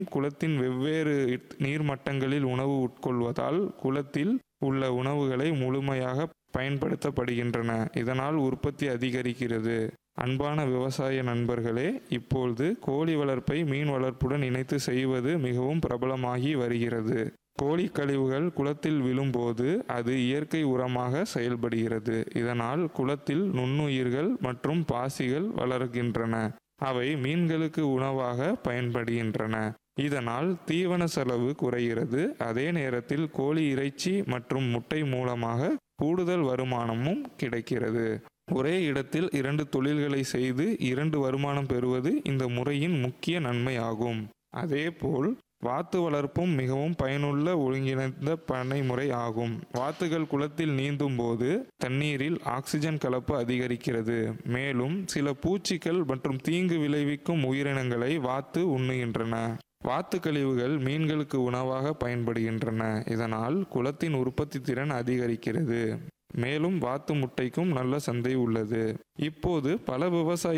குளத்தின் வெவ்வேறு நீர்மட்டங்களில் உணவு உட்கொள்வதால் குளத்தில் உள்ள உணவுகளை முழுமையாக பயன்படுத்தப்படுகின்றன இதனால் உற்பத்தி அதிகரிக்கிறது அன்பான விவசாய நண்பர்களே இப்பொழுது கோழி வளர்ப்பை மீன் வளர்ப்புடன் இணைத்து செய்வது மிகவும் பிரபலமாகி வருகிறது கோழி கழிவுகள் குளத்தில் விழும்போது அது இயற்கை உரமாக செயல்படுகிறது இதனால் குளத்தில் நுண்ணுயிர்கள் மற்றும் பாசிகள் வளர்கின்றன அவை மீன்களுக்கு உணவாக பயன்படுகின்றன இதனால் தீவன செலவு குறைகிறது அதே நேரத்தில் கோழி இறைச்சி மற்றும் முட்டை மூலமாக கூடுதல் வருமானமும் கிடைக்கிறது ஒரே இடத்தில் இரண்டு தொழில்களை செய்து இரண்டு வருமானம் பெறுவது இந்த முறையின் முக்கிய நன்மை ஆகும் அதேபோல் வாத்து வளர்ப்பும் மிகவும் பயனுள்ள ஒருங்கிணைந்த பண்ணை முறை ஆகும் வாத்துகள் குளத்தில் நீந்தும் போது தண்ணீரில் ஆக்சிஜன் கலப்பு அதிகரிக்கிறது மேலும் சில பூச்சிகள் மற்றும் தீங்கு விளைவிக்கும் உயிரினங்களை வாத்து உண்ணுகின்றன வாத்து கழிவுகள் மீன்களுக்கு உணவாக பயன்படுகின்றன இதனால் குளத்தின் உற்பத்தி திறன் அதிகரிக்கிறது மேலும் வாத்து முட்டைக்கும் நல்ல சந்தை உள்ளது இப்போது பல விவசாய